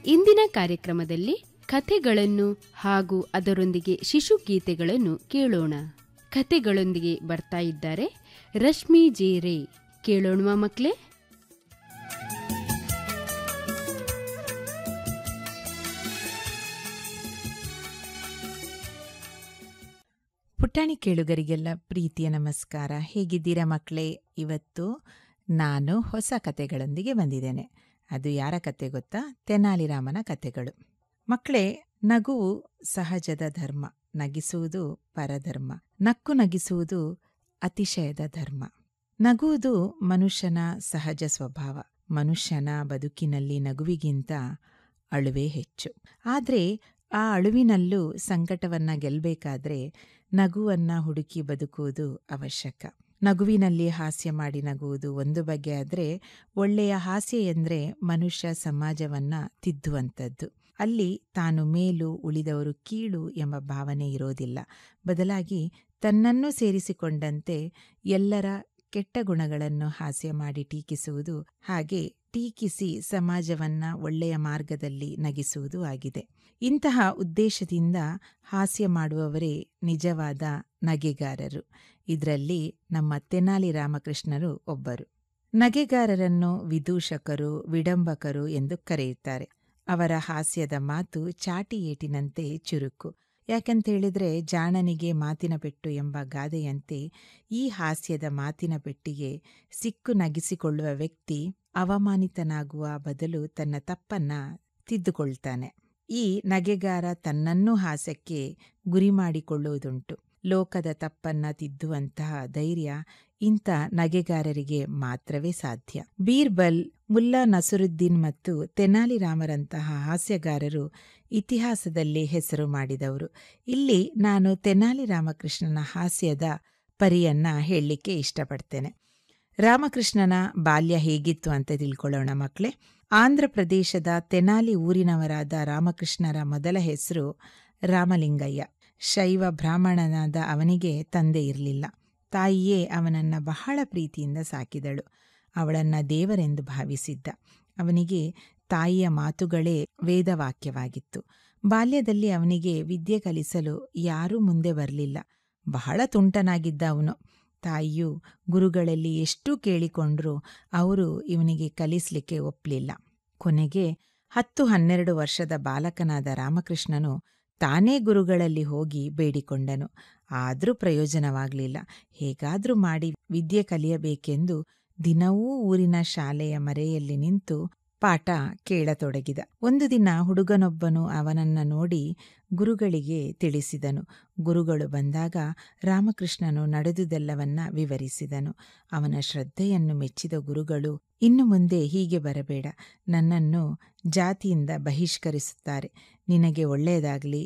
ಇಂದಿನ ಕಾರ್ಯಕ್ರಮದಲ್ಲಿ ಕಥೆಗಳನ್ನು ಹಾಗೂ ಅದರೊಂದಿಗೆ ಶಿಶು ಗೀತೆಗಳನ್ನು ಕೇಳೋಣ ಕಥೆಗಳೊಂದಿಗೆ ಬರ್ತಾ ಇದ್ದಾರೆ ರಶ್ಮಿ ಜೇರೆ ಕೇಳೋಣ ಮಕ್ಕಳೇ ಪುಟಾಣಿ ಕೇಳುಗರಿಗೆಲ್ಲ ಪ್ರೀತಿಯ ನಮಸ್ಕಾರ ಹೇಗಿದ್ದೀರಾ ಮಕ್ಕಳೇ ಇವತ್ತು ನಾನು ಹೊಸ ಕತೆಗಳೊಂದಿಗೆ ಬಂದಿದ್ದೇನೆ ಅದು ಯಾರ ಕತೆ ಗೊತ್ತಾ ತೆನಾಲಿರಾಮನ ಕತೆಗಳು ಮಕ್ಕಳೇ ನಗುವು ಸಹಜದ ಧರ್ಮ ನಗಿಸುವುದು ಪರಧರ್ಮ ನಕ್ಕು ನಗಿಸುವುದು ಅತಿಶಯದ ಧರ್ಮ ನಗುವುದು ಮನುಷ್ಯನ ಸಹಜ ಸ್ವಭಾವ ಮನುಷ್ಯನ ಬದುಕಿನಲ್ಲಿ ನಗುವಿಗಿಂತ ಅಳುವೇ ಹೆಚ್ಚು ಆದರೆ ಆ ಅಳುವಿನಲ್ಲೂ ಸಂಕಟವನ್ನ ಗೆಲ್ಲಬೇಕಾದ್ರೆ ನಗುವನ್ನ ಹುಡುಕಿ ಬದುಕುವುದು ಅವಶ್ಯಕ ನಗುವಿನಲ್ಲಿ ಹಾಸ್ಯ ಮಾಡಿ ನಗುವುದು ಒಂದು ಬಗೆ ಆದರೆ ಒಳ್ಳೆಯ ಹಾಸ್ಯ ಎಂದರೆ ಮನುಷ್ಯ ಸಮಾಜವನ್ನ ತಿದ್ದುವಂಥದ್ದು ಅಲ್ಲಿ ತಾನು ಮೇಲು ಉಳಿದವರು ಕೀಳು ಎಂಬ ಭಾವನೆ ಇರೋದಿಲ್ಲ ಬದಲಾಗಿ ತನ್ನನ್ನು ಸೇರಿಸಿಕೊಂಡಂತೆ ಎಲ್ಲರ ಕೆಟ್ಟ ಗುಣಗಳನ್ನು ಹಾಸ್ಯ ಮಾಡಿ ಟೀಕಿಸುವುದು ಹಾಗೆ ಟೀಕಿಸಿ ಸಮಾಜವನ್ನ ಒಳ್ಳೆಯ ಮಾರ್ಗದಲ್ಲಿ ನಗಿಸುವುದು ಆಗಿದೆ ಇಂತಹ ಉದ್ದೇಶದಿಂದ ಹಾಸ್ಯ ಮಾಡುವವರೇ ನಿಜವಾದ ನಗೆಗಾರರು ಇದರಲ್ಲಿ ನಮ್ಮ ತೆನಾಲಿ ರಾಮಕೃಷ್ಣರು ಒಬ್ಬರು ನಗೆಗಾರರನ್ನು ವಿದೂಷಕರು ವಿಡಂಬಕರು ಎಂದು ಕರೆಯುತ್ತಾರೆ ಅವರ ಹಾಸ್ಯದ ಮಾತು ಚಾಟಿ ಏಟಿನಂತೆ ಚುರುಕು ಯಾಕಂತೇಳಿದ್ರೆ ಜಾಣನಿಗೆ ಮಾತಿನ ಪೆಟ್ಟು ಎಂಬ ಗಾದೆಯಂತೆ ಈ ಹಾಸ್ಯದ ಮಾತಿನ ಪೆಟ್ಟಿಗೆ ಸಿಕ್ಕು ನಗಿಸಿಕೊಳ್ಳುವ ವ್ಯಕ್ತಿ ಅವಮಾನಿತನಾಗುವ ಬದಲು ತನ್ನ ತಪ್ಪನ್ನ ತಿದ್ದುಕೊಳ್ತಾನೆ ಈ ನಗೆಗಾರ ತನ್ನನ್ನೂ ಹಾಸ್ಯಕ್ಕೆ ಗುರಿ ಮಾಡಿಕೊಳ್ಳುವುದುಂಟು ಲೋಕದ ತಪ್ಪನ್ನ ತಿದ್ದುವಂತಹ ಧೈರ್ಯ ಇಂಥ ನಗೆಗಾರರಿಗೆ ಮಾತ್ರವೇ ಸಾಧ್ಯ ಬೀರ್ಬಲ್ ಮುಲ್ಲಾ ನಸರುದ್ದೀನ್ ಮತ್ತು ತೆನಾಲಿರಾಮರಂತಹ ಹಾಸ್ಯಗಾರರು ಇತಿಹಾಸದಲ್ಲಿ ಹೆಸರು ಮಾಡಿದವರು ಇಲ್ಲಿ ನಾನು ತೆನಾಲಿ ರಾಮಕೃಷ್ಣನ ಹಾಸ್ಯದ ಪರಿಯನ್ನ ಹೇಳಲಿಕ್ಕೆ ಇಷ್ಟಪಡ್ತೇನೆ ರಾಮಕೃಷ್ಣನ ಬಾಲ್ಯ ಹೇಗಿತ್ತು ಅಂತ ತಿಳ್ಕೊಳ್ಳೋಣ ಮಕ್ಕಳೇ ಆಂಧ್ರ ಪ್ರದೇಶದ ತೆನಾಲಿ ಊರಿನವರಾದ ರಾಮಕೃಷ್ಣರ ಮೊದಲ ಹೆಸರು ರಾಮಲಿಂಗಯ್ಯ ಶೈವ ಬ್ರಾಹ್ಮಣನಾದ ಅವನಿಗೆ ತಂದೆ ಇರಲಿಲ್ಲ ತಾಯಿಯೇ ಅವನನ್ನ ಬಹಳ ಪ್ರೀತಿಯಿಂದ ಸಾಕಿದಳು ಅವಳನ್ನ ದೇವರೆಂದು ಭಾವಿಸಿದ್ದ ಅವನಿಗೆ ತಾಯಿಯ ಮಾತುಗಳೇ ವೇದವಾಕ್ಯವಾಗಿತ್ತು ಬಾಲ್ಯದಲ್ಲಿ ಅವನಿಗೆ ವಿದ್ಯೆ ಕಲಿಸಲು ಯಾರೂ ಮುಂದೆ ಬರಲಿಲ್ಲ ಬಹಳ ತುಂಟನಾಗಿದ್ದ ಅವನು ತಾಯಿಯು ಗುರುಗಳಲ್ಲಿ ಎಷ್ಟು ಕೇಳಿಕೊಂಡ್ರೂ ಅವರು ಇವನಿಗೆ ಕಲಿಸ್ಲಿಕ್ಕೆ ಒಪ್ಪಲಿಲ್ಲ ಕೊನೆಗೆ ಹತ್ತು ಹನ್ನೆರಡು ವರ್ಷದ ಬಾಲಕನಾದ ರಾಮಕೃಷ್ಣನು ತಾನೇ ಗುರುಗಳಲ್ಲಿ ಹೋಗಿ ಬೇಡಿಕೊಂಡನು ಆದರೂ ಪ್ರಯೋಜನವಾಗಲಿಲ್ಲ ಹೇಗಾದರೂ ಮಾಡಿ ವಿದ್ಯೆ ಕಲಿಯಬೇಕೆಂದು ದಿನವೂ ಊರಿನ ಶಾಲೆಯ ಮರೆಯಲ್ಲಿ ನಿಂತು ಪಾಠ ಕೇಳತೊಡಗಿದ ಒಂದು ದಿನ ಹುಡುಗನೊಬ್ಬನು ಅವನನ್ನ ನೋಡಿ ಗುರುಗಳಿಗೆ ತಿಳಿಸಿದನು ಗುರುಗಳು ಬಂದಾಗ ರಾಮಕೃಷ್ಣನು ನಡೆದುದೆಲ್ಲವನ್ನ ವಿವರಿಸಿದನು ಅವನ ಶ್ರದ್ಧೆಯನ್ನು ಮೆಚ್ಚಿದ ಗುರುಗಳು ಇನ್ನು ಮುಂದೆ ಹೀಗೆ ಬರಬೇಡ ನನ್ನನ್ನು ಜಾತಿಯಿಂದ ಬಹಿಷ್ಕರಿಸುತ್ತಾರೆ ನಿನಗೆ ಒಳ್ಳೆಯದಾಗಲಿ